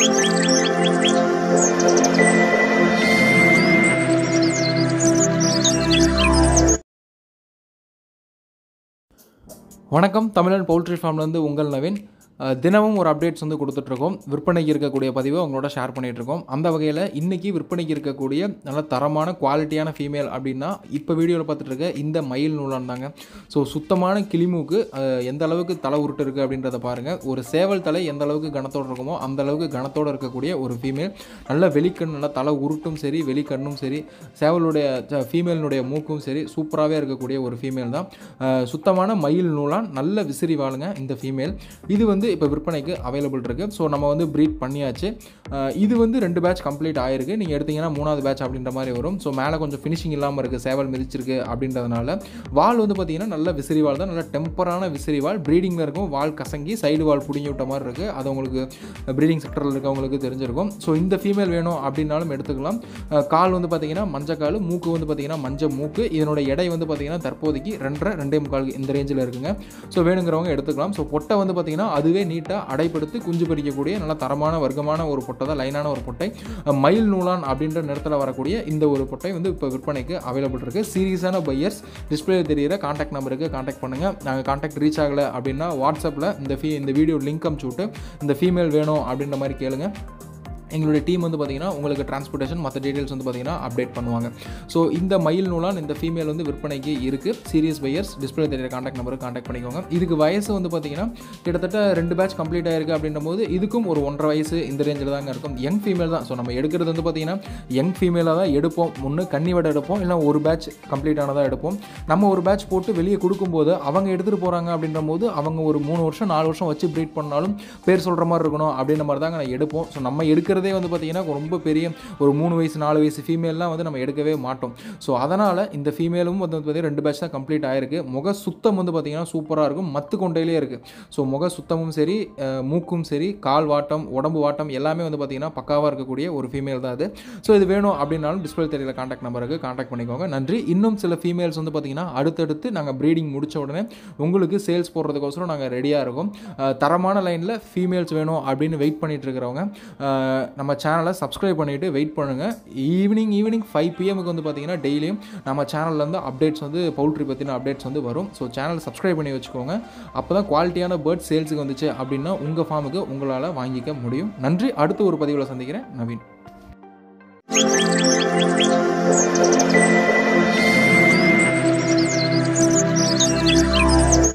வணக்கம் தமிழன் பவுல்ட்ரி ஃபார்ம்லேருந்து உங்கள் நவீன் அஹ், தினமும் ஒரு அப்டேட்ஸ் வந்து கொடுத்துட்ருக்கோம் விற்பனைக்கு இருக்கக்கூடிய பதிவை உங்களோட ஷேர் பண்ணிகிட்ருக்கோம் அந்த வகையில் இன்றைக்கி விற்பனைக்கு இருக்கக்கூடிய நல்ல தரமான குவாலிட்டியான ஃபீமேல் அப்படின்னா இப்போ வீடியோவில் பார்த்துட்டு இருக்க இந்த மயில் நூலான் தாங்க ஸோ சுத்தமான கிளிமூக்கு அஹ், எந்த அளவுக்கு தலை உருட்டு இருக்குது அப்படின்றத பாருங்கள் ஒரு சேவல் தலை எந்த அளவுக்கு கனத்தோடு இருக்குமோ அந்த அளவுக்கு கனத்தோடு இருக்கக்கூடிய ஒரு ஃபீமேல் நல்ல வெளிக்கண் நல்ல தலை உருட்டும் சரி வெளிக்கண்ணும் சரி சேவலுடைய ஃபீமேலினுடைய மூக்கும் சரி சூப்பராகவே இருக்கக்கூடிய ஒரு ஃபீமேல் தான் அஹ், சுத்தமான மயில் நூலான் நல்ல விசிறி வாழுங்க இந்த ஃபீமேல் இது வந்து இப்போ விற்பனைக்கு அவைலபிள் இருக்குது ஸோ நம்ம வந்து ப்ரீட் பண்ணியாச்சு அஹ், இது வந்து ரெண்டு பேட்ச் கம்ப்ளீட் ஆயிருக்கு நீங்கள் எடுத்தீங்கன்னா மூணாவது பேட்ச் அப்படின்ற மாதிரி வரும் ஸோ மேலே கொஞ்சம் ஃபினிஷிங் இல்லாமல் இருக்குது சேவல் மிதிச்சிருக்கு அப்படின்றதுனால வால் வந்து பார்த்தீங்கன்னா நல்ல விசிறி வால் தான் நல்ல டெம்பரான விசிறி வால் ப்ரீடிங்கில் இருக்கும் வால் கசங்கி சைடு வால் பிடிங்கி விட்ட மாதிரி இருக்குது அது உங்களுக்கு ப்ரீடிங் செக்டரில் இருக்கவங்களுக்கு தெரிஞ்சிருக்கும் ஸோ இந்த ஃபீமேல் வேணும் அப்படின்னாலும் எடுத்துக்கலாம் அஹ், கால் வந்து பார்த்தீங்கன்னா மஞ்சக்கால் மூக்கு வந்து பார்த்தீங்கன்னா மஞ்சள் மூக்கு இதனோட எடை வந்து பார்த்தீங்கன்னா தற்போதைக்கு ரெண்டரை ரெண்டே முக்கால் இந்த ரேஞ்சில் இருக்குங்க ஸோ வேணுங்கிறவங்க எடுத்துக்கலாம் ஸோ பொட்டை வந்து பார்த்தீங்கன்னா அதுவே நீட்டாக அடைப்படுத்தி குஞ்சு பறிக்கக்கூடிய நல்ல தரமான வர்க்கமான ஒரு பொட்டை தான் லைனான ஒரு பொட்டை அஹ், மயில் நூலான் அப்படின்ற நிறத்தில் வரக்கூடிய இந்த ஒரு பொட்டை வந்து இப்போ விற்பனைக்கு அவைலபிள் இருக்குது சீரியஸான பையர்ஸ் டிஸ்பிளே தெரியிற காண்டாக்ட் நம்பருக்கு காண்டாக்ட் பண்ணுங்கள் நாங்கள் காண்டாக்ட் ரீச் ஆகலை அப்படின்னா வாட்ஸ்அப்பில் இந்த ஃபீ இந்த வீடியோ லிங்க் அமுச்சு விட்டு இந்த ஃபீமேல் வேணும் அப்படின்ற மாதிரி கேளுங்க எங்களுடைய டீம் வந்து பார்த்தீங்கன்னா உங்களுக்கு டிரான்ஸ்போர்ட்டேஷன் மற்ற டீடைல்ஸ் வந்து பார்த்தீங்கன்னா அப்டேட் பண்ணுவாங்க ஸோ இந்த மயில் நூலான் இந்த ஃபீமேல் வந்து விற்பனைக்கு இருக்குது சீரியஸ் பையர்ஸ் டிஸ்பிளே தெரியுற காண்டாக்ட் நம்பருக்கு காண்டாக்ட் பண்ணிக்கோங்க இதுக்கு வயசு வந்து பார்த்தீங்கன்னா கிட்டத்தட்ட ரெண்டு பேட்ச் கம்ப்ளீட் ஆயிருக்கு அப்படின்ற போது இதுக்கும் ஒரு ஒன்றரை வயசு இந்த ரேஞ்சில் தாங்க இருக்கும் யங் ஃபீமேல் தான் ஸோ நம்ம எடுக்கிறது வந்து பார்த்தீங்கன்னா யங் ஃபீமேலாக தான் எடுப்போம் ஒன்று கன்னிவடை எடுப்போம் இல்லை ஒரு பேட்ச் கம்ப்ளீட் ஆனதாக எடுப்போம் நம்ம ஒரு பேட்ச் போட்டு வெளியே கொடுக்கும்போது அவங்க எடுத்துகிட்டு போகிறாங்க அப்படின்ற போது அவங்க ஒரு மூணு வருஷம் நாலு வருஷம் வச்சு ப்ரீட் பண்ணாலும் பேர் சொல்கிற மாதிரி இருக்கணும் அப்படின்ற மாதிரி தாங்க நான் எடுப்போம் ஸோ நம்ம எடுக்கிறதே வந்து பார்த்தீங்கன்னா ரொம்ப பெரிய ஒரு மூணு வயசு நாலு வயசு ஃபீமேல்லாம் வந்து நம்ம எடுக்கவே மாட்டோம் ஸோ அதனால் இந்த ஃபீமேலும் வந்து பார்த்தீங்கன்னா ரெண்டு பேட்ச் தான் கம்ப்ளீட் ஆயிருக்கு முக சுத்தம் வந்து பார்த்தீங்கன்னா சூப்பராக இருக்கும் மத்து கொண்டையிலே இருக்குது ஸோ முக சுத்தமும் சரி அஹ், மூக்கும் சரி கால் வாட்டம் உடம்பு வாட்டம் எல்லாமே வந்து பார்த்தீங்கன்னா பக்காவாக இருக்கக்கூடிய ஒரு ஃபீமேல் தான் அது ஸோ இது வேணும் அப்படின்னாலும் டிஸ்பிளே தெரியல காண்டாக்ட் நம்பருக்கு காண்டாக்ட் பண்ணிக்கோங்க நன்றி இன்னும் சில ஃபீமேல்ஸ் வந்து பார்த்தீங்கன்னா அடுத்தடுத்து நாங்கள் ப்ரீடிங் முடிச்ச உடனே உங்களுக்கு சேல்ஸ் போடுறதுக்கோசரம் நாங்கள் ரெடியாக இருக்கோம் அஹ், தரமான லைனில் ஃபீமேல்ஸ் வேணும் அப்படின்னு வெயிட் பண்ணிட்டு இருக்கிறவங்க அஹ், நம்ம சேனலை சப்ஸ்கிரைப் பண்ணிவிட்டு வெயிட் பண்ணுங்கள் ஈவினிங் ஈவினிங் ஃபைவ் பிஎம்க்கு வந்து பார்த்தீங்கன்னா டெய்லியும் நம்ம சேனல்லேருந்து அப்டேட்ஸ் வந்து பவுல்ட்ரி பற்றின அப்டேட்ஸ் வந்து வரும் ஸோ சேனல் சப்ஸ்கிரைப் பண்ணி வச்சுக்கோங்க அப்போ தான் குவாலிட்டியான பேர்ட் சேல்ஸுக்கு வந்துச்சு அப்படின்னா உங்கள் ஃபார்முக்கு உங்களால் வாங்கிக்க முடியும் நன்றி அடுத்த ஒரு பதிவில் சந்திக்கிறேன் நவீன்